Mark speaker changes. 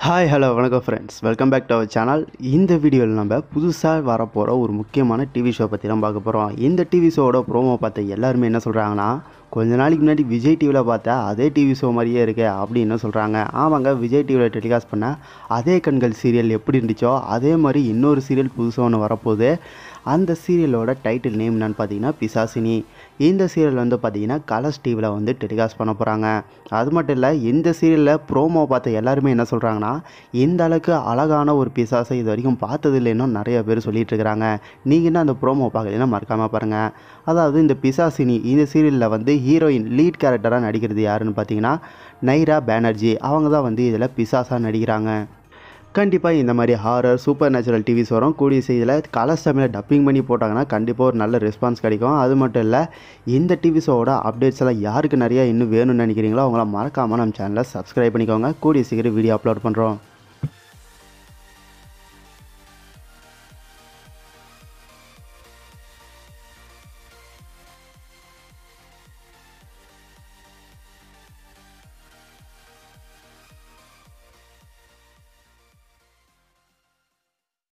Speaker 1: hi hello வணக்கம் friends welcome back to our channel இந்த வீடியோவில் நம்ம புதுசாக வரப்போகிற ஒரு முக்கியமான டிவி ஷோ பற்றி தான் பார்க்க போகிறோம் இந்த டிவி ஷோவோட ப்ரோமோ பார்த்த எல்லாருமே என்ன சொல்கிறாங்கன்னா கொஞ்ச நாளைக்கு முன்னாடி விஜய் டிவியில் பார்த்தா அதே டிவி ஷோ மாதிரியே இருக்கே அப்படின்னு சொல்கிறாங்க ஆமாங்க விஜய் டிவியில் டெலிகாஸ்ட் பண்ண அதே கண்கள் சீரியல் எப்படி இருந்துச்சோ அதே மாதிரி இன்னொரு சீரியல் புதுசாக ஒன்று வரப்போகுது அந்த சீரியலோட டைட்டில் நேம் என்னன்னு பார்த்தீங்கன்னா பிசாசினி இந்த சீரியல் வந்து பார்த்தீங்கன்னா கலர்ஸ் டிவியில் வந்து டெலிகாஸ்ட் பண்ண போகிறாங்க அது மட்டும் இல்லை இந்த சீரியலில் ப்ரோமோ பார்த்த எல்லாருமே என்ன சொல்கிறாங்கன்னா இந்த அளவுக்கு அழகான ஒரு பிசாசை இது வரைக்கும் பார்த்தது இல்லைன்னு நிறைய பேர் சொல்லிட்டு இருக்கிறாங்க நீங்கள் என்ன அந்த ப்ரோமோ பார்க்கலன்னா மறக்காமல் பாருங்கள் அதாவது இந்த பிசாசினி இந்த சீரியலில் வந்து ஹீரோயின் லீட் கேரக்டராக நடிக்கிறது யாருன்னு பார்த்தீங்கன்னா நைரா பேனர்ஜி அவங்க தான் வந்து இதில் பிசாசாக நடிக்கிறாங்க கண்டிப்பாக இந்த மாதிரி ஹாரர் சூப்பர் நேச்சுரல் டிவிஸ் வரும் கூடிய செய்தியில் கலர்ஸ் தமிழில் டப்பிங் பண்ணி போட்டாங்கன்னா கண்டிப்பாக ஒரு நல்ல ரெஸ்பான்ஸ் கிடைக்கும் அது மட்டும் இல்லை இந்த டிவி ஷோவோட அப்டேட்ஸ் எல்லாம் யாருக்கு நிறையா இன்னும் வேணும்னு நினைக்கிறீங்களோ அவங்கள மறக்காமல் நம்ம சேனலை சப்ஸ்கிரைப் பண்ணிக்கோங்க கூடிய சீக்கிரம் வீடியோ அப்லோட் பண்ணுறோம்